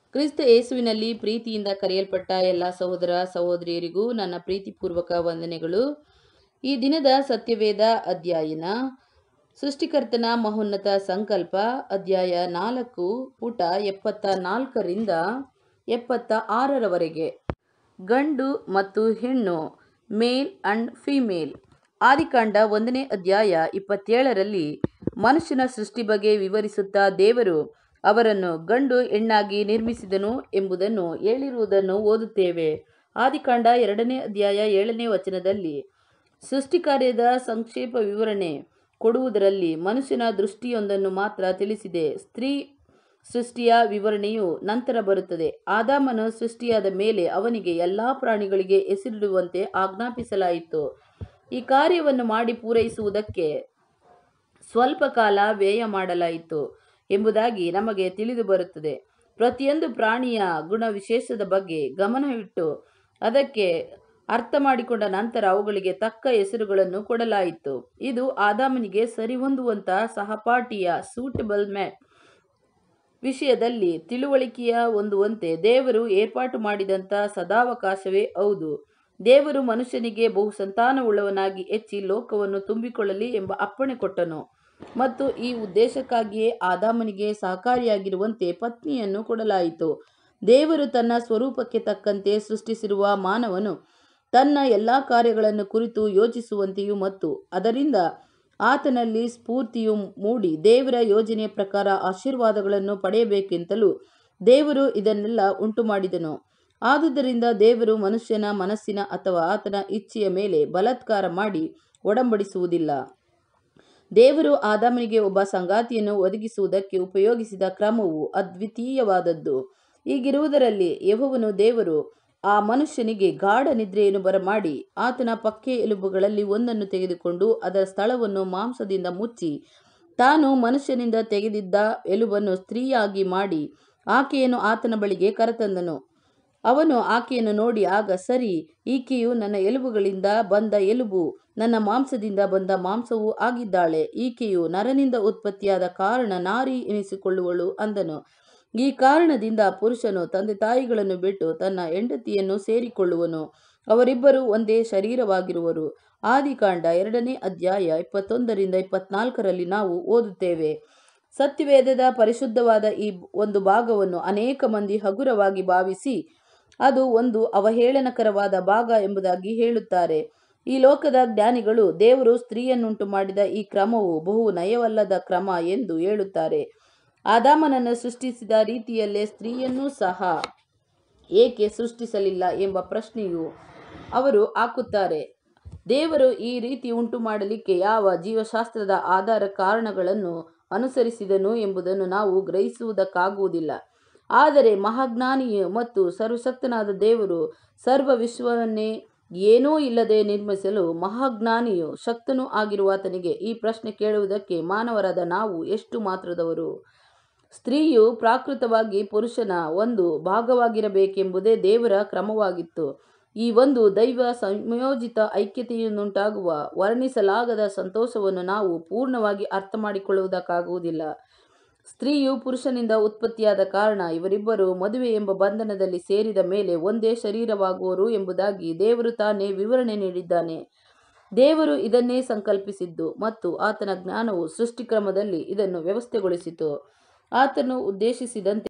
ಕ್ರಿಸ್ತ ಯೇಸುವಿನಲ್ಲಿ ಪ್ರೀತಿಯಿಂದ ಕರೆಯಲ್ಪಟ್ಟ ಎಲ್ಲ ಸಹೋದರ ಸಹೋದರಿಯರಿಗೂ ನನ್ನ ಪ್ರೀತಿಪೂರ್ವಕ ವಂದನೆಗಳು ಈ ದಿನದ ಸತ್ಯವೇದ ಅಧ್ಯಯನ ಸೃಷ್ಟಿಕರ್ತನ ಮಹೋನ್ನತ ಸಂಕಲ್ಪ ಅಧ್ಯಾಯ ನಾಲ್ಕು ಪುಟ ಎಪ್ಪತ್ತ ನಾಲ್ಕರಿಂದ ಎಪ್ಪತ್ತ ಆರರವರೆಗೆ ಗಂಡು ಮತ್ತು ಹೆಣ್ಣು ಮೇಲ್ ಅಂಡ್ ಫಿಮೇಲ್ ಆದಿಕಾಂಡ ಒಂದನೇ ಅಧ್ಯಾಯ ಇಪ್ಪತ್ತೇಳರಲ್ಲಿ ಮನುಷ್ಯನ ಸೃಷ್ಟಿ ಬಗ್ಗೆ ವಿವರಿಸುತ್ತಾ ದೇವರು ಅವರನ್ನು ಗಂಡು ಹೆಣ್ಣಾಗಿ ನಿರ್ಮಿಸಿದನು ಎಂಬುದನ್ನು ಹೇಳಿರುವುದನ್ನು ಓದುತ್ತೇವೆ ಆದಿಕಾಂಡ ಎರಡನೇ ಅಧ್ಯಾಯ ಏಳನೇ ವಚನದಲ್ಲಿ ಸೃಷ್ಟಿ ಕಾರ್ಯದ ಸಂಕ್ಷೇಪ ವಿವರಣೆ ಕೊಡುವುದರಲ್ಲಿ ಮನುಷ್ಯನ ದೃಷ್ಟಿಯೊಂದನ್ನು ಮಾತ್ರ ತಿಳಿಸಿದೆ ಸ್ತ್ರೀ ಸೃಷ್ಟಿಯ ವಿವರಣೆಯು ನಂತರ ಬರುತ್ತದೆ ಆದಾಮನು ಸೃಷ್ಟಿಯಾದ ಮೇಲೆ ಅವನಿಗೆ ಎಲ್ಲಾ ಪ್ರಾಣಿಗಳಿಗೆ ಹೆಸರಿಡುವಂತೆ ಆಜ್ಞಾಪಿಸಲಾಯಿತು ಈ ಕಾರ್ಯವನ್ನು ಮಾಡಿ ಪೂರೈಸುವುದಕ್ಕೆ ಸ್ವಲ್ಪ ಕಾಲ ವ್ಯಯ ಮಾಡಲಾಯಿತು ಎಂಬುದಾಗಿ ನಮಗೆ ತಿಳಿದು ಬರುತ್ತದೆ ಪ್ರತಿಯೊಂದು ಪ್ರಾಣಿಯ ಗುಣ ವಿಶೇಷದ ಬಗ್ಗೆ ಗಮನವಿಟ್ಟು ಅದಕ್ಕೆ ಅರ್ಥ ಮಾಡಿಕೊಂಡ ನಂತರ ಅವುಗಳಿಗೆ ತಕ್ಕ ಹೆಸರುಗಳನ್ನು ಕೊಡಲಾಯಿತು ಇದು ಆದಾಮನಿಗೆ ಸರಿಹೊಂದುವಂತಹ ಸಹಪಾಠಿಯ ಸೂಟಬಲ್ ಮ್ಯಾಪ್ ವಿಷಯದಲ್ಲಿ ತಿಳುವಳಿಕೆಯ ಹೊಂದುವಂತೆ ದೇವರು ಏರ್ಪಾಟು ಮಾಡಿದಂಥ ಸದಾವಕಾಶವೇ ಹೌದು ದೇವರು ಮನುಷ್ಯನಿಗೆ ಬಹು ಸಂತಾನವುಳ್ಳವನಾಗಿ ಹೆಚ್ಚಿ ಲೋಕವನ್ನು ತುಂಬಿಕೊಳ್ಳಲಿ ಎಂಬ ಅಪ್ಪಣೆ ಕೊಟ್ಟನು ಮತ್ತು ಈ ಉದ್ದೇಶಕ್ಕಾಗಿಯೇ ಆದಾಮನಿಗೆ ಸಹಕಾರಿಯಾಗಿರುವಂತೆ ಪತ್ನಿಯನ್ನು ಕೊಡಲಾಯಿತು ದೇವರು ತನ್ನ ಸ್ವರೂಪಕ್ಕೆ ತಕ್ಕಂತೆ ಸೃಷ್ಟಿಸಿರುವ ಮಾನವನು ತನ್ನ ಎಲ್ಲ ಕಾರ್ಯಗಳನ್ನು ಕುರಿತು ಯೋಚಿಸುವಂತೆಯೂ ಮತ್ತು ಅದರಿಂದ ಆತನಲ್ಲಿ ಸ್ಫೂರ್ತಿಯು ಮೂಡಿ ದೇವರ ಯೋಜನೆಯ ಪ್ರಕಾರ ಆಶೀರ್ವಾದಗಳನ್ನು ಪಡೆಯಬೇಕೆಂತಲೂ ದೇವರು ಇದನ್ನೆಲ್ಲ ಉಂಟು ಮಾಡಿದನು ಆದುದರಿಂದ ದೇವರು ಮನುಷ್ಯನ ಮನಸ್ಸಿನ ಅಥವಾ ಆತನ ಇಚ್ಛೆಯ ಮೇಲೆ ಬಲಾತ್ಕಾರ ಮಾಡಿ ಒಡಂಬಡಿಸುವುದಿಲ್ಲ ದೇವರು ಆದಾಮನಿಗೆ ಒಬ್ಬ ಸಂಗಾತಿಯನ್ನು ಒದಗಿಸುವುದಕ್ಕೆ ಉಪಯೋಗಿಸಿದ ಕ್ರಮವು ಅದ್ವಿತೀಯವಾದದ್ದು ಹೀಗಿರುವುದರಲ್ಲಿ ಯೆಹೋವನು ದೇವರು ಆ ಮನುಷ್ಯನಿಗೆ ಗಾಢ ನಿದ್ರೆಯನ್ನು ಬರಮಾಡಿ ಆತನ ಪಕ್ಕೆ ಎಲುಬುಗಳಲ್ಲಿ ಒಂದನ್ನು ತೆಗೆದುಕೊಂಡು ಅದರ ಸ್ಥಳವನ್ನು ಮಾಂಸದಿಂದ ಮುಚ್ಚಿ ತಾನು ಮನುಷ್ಯನಿಂದ ತೆಗೆದಿದ್ದ ಎಲುಬನ್ನು ಸ್ತ್ರೀಯಾಗಿ ಮಾಡಿ ಆಕೆಯನ್ನು ಆತನ ಬಳಿಗೆ ಕರೆತಂದನು ಅವನು ಆಕೆಯನ್ನು ನೋಡಿ ಆಗ ಸರಿ ಈಕೆಯು ನನ್ನ ಎಲುಬುಗಳಿಂದ ಬಂದ ಎಲುಬು ನನ್ನ ಮಾಂಸದಿಂದ ಬಂದ ಮಾಂಸವೂ ಆಗಿದ್ದಾಳೆ ಈಕೆಯು ನರನಿಂದ ಉತ್ಪತ್ತಿಯಾದ ಕಾರಣ ನಾರಿ ಎನಿಸಿಕೊಳ್ಳುವಳು ಅಂದನು ಈ ಕಾರಣದಿಂದ ಪುರುಷನು ತಂದೆ ತಾಯಿಗಳನ್ನು ಬಿಟ್ಟು ತನ್ನ ಹೆಂಡತಿಯನ್ನು ಸೇರಿಕೊಳ್ಳುವನು ಅವರಿಬ್ಬರು ಒಂದೇ ಶರೀರವಾಗಿರುವರು ಆದಿಕಾಂಡ ಎರಡನೇ ಅಧ್ಯಾಯ ಇಪ್ಪತ್ತೊಂದರಿಂದ ಇಪ್ಪತ್ನಾಲ್ಕರಲ್ಲಿ ನಾವು ಓದುತ್ತೇವೆ ಸತ್ಯವೇದದ ಪರಿಶುದ್ಧವಾದ ಈ ಒಂದು ಭಾಗವನ್ನು ಅನೇಕ ಮಂದಿ ಹಗುರವಾಗಿ ಭಾವಿಸಿ ಅದು ಒಂದು ಅವಹೇಳನಕರವಾದ ಭಾಗ ಎಂಬುದಾಗಿ ಹೇಳುತ್ತಾರೆ ಈ ಲೋಕದ ಜ್ಞಾನಿಗಳು ದೇವರು ಸ್ತ್ರೀಯನ್ನುಂಟು ಮಾಡಿದ ಈ ಕ್ರಮವು ಬಹು ನಯವಲ್ಲದ ಕ್ರಮ ಎಂದು ಹೇಳುತ್ತಾರೆ ಆದಾಮನನ್ನು ಸೃಷ್ಟಿಸಿದ ರೀತಿಯಲ್ಲೇ ಸ್ತ್ರೀಯನ್ನೂ ಸಹ ಏಕೆ ಸೃಷ್ಟಿಸಲಿಲ್ಲ ಎಂಬ ಪ್ರಶ್ನೆಯು ಅವರು ಹಾಕುತ್ತಾರೆ ದೇವರು ಈ ರೀತಿ ಉಂಟು ಮಾಡಲಿಕ್ಕೆ ಯಾವ ಜೀವಶಾಸ್ತ್ರದ ಆಧಾರ ಕಾರಣಗಳನ್ನು ಅನುಸರಿಸಿದನು ಎಂಬುದನ್ನು ನಾವು ಗ್ರಹಿಸುವುದಕ್ಕಾಗುವುದಿಲ್ಲ ಆದರೆ ಮಹಾಜ್ಞಾನಿಯು ಮತ್ತು ಸರ್ವಶಕ್ತನಾದ ದೇವರು ಸರ್ವ ವಿಶ್ವವನ್ನೇ ಏನೂ ಇಲ್ಲದೆ ನಿರ್ಮಿಸಲು ಮಹಾಜ್ಞಾನಿಯು ಶಕ್ತನೂ ಆಗಿರುವ ಆತನಿಗೆ ಈ ಪ್ರಶ್ನೆ ಕೇಳುವುದಕ್ಕೆ ಮಾನವರಾದ ನಾವು ಎಷ್ಟು ಮಾತ್ರದವರು ಸ್ತ್ರೀಯು ಪ್ರಾಕೃತವಾಗಿ ಪುರುಷನ ಒಂದು ಭಾಗವಾಗಿರಬೇಕೆಂಬುದೇ ದೇವರ ಕ್ರಮವಾಗಿತ್ತು ಈ ಒಂದು ದೈವ ಸಂಯೋಜಿತ ಐಕ್ಯತೆಯಿಂದುಂಟಾಗುವ ವರ್ಣಿಸಲಾಗದ ಸಂತೋಷವನ್ನು ನಾವು ಪೂರ್ಣವಾಗಿ ಅರ್ಥ ಮಾಡಿಕೊಳ್ಳುವುದಕ್ಕಾಗುವುದಿಲ್ಲ ಸ್ತ್ರೀಯು ಪುರುಷನಿಂದ ಉತ್ಪತ್ತಿಯಾದ ಕಾರಣ ಇವರಿಬ್ಬರು ಮದುವೆ ಎಂಬ ಬಂಧನದಲ್ಲಿ ಸೇರಿದ ಮೇಲೆ ಒಂದೇ ಶರೀರವಾಗುವರು ಎಂಬುದಾಗಿ ದೇವರು ತಾನೇ ವಿವರಣೆ ನೀಡಿದ್ದಾನೆ ದೇವರು ಇದನ್ನೇ ಸಂಕಲ್ಪಿಸಿದ್ದು ಮತ್ತು ಆತನ ಜ್ಞಾನವು ಸೃಷ್ಟಿಕ್ರಮದಲ್ಲಿ ಇದನ್ನು ವ್ಯವಸ್ಥೆಗೊಳಿಸಿತು ಆತನು ಉದ್ದೇಶಿಸಿದಂತೆ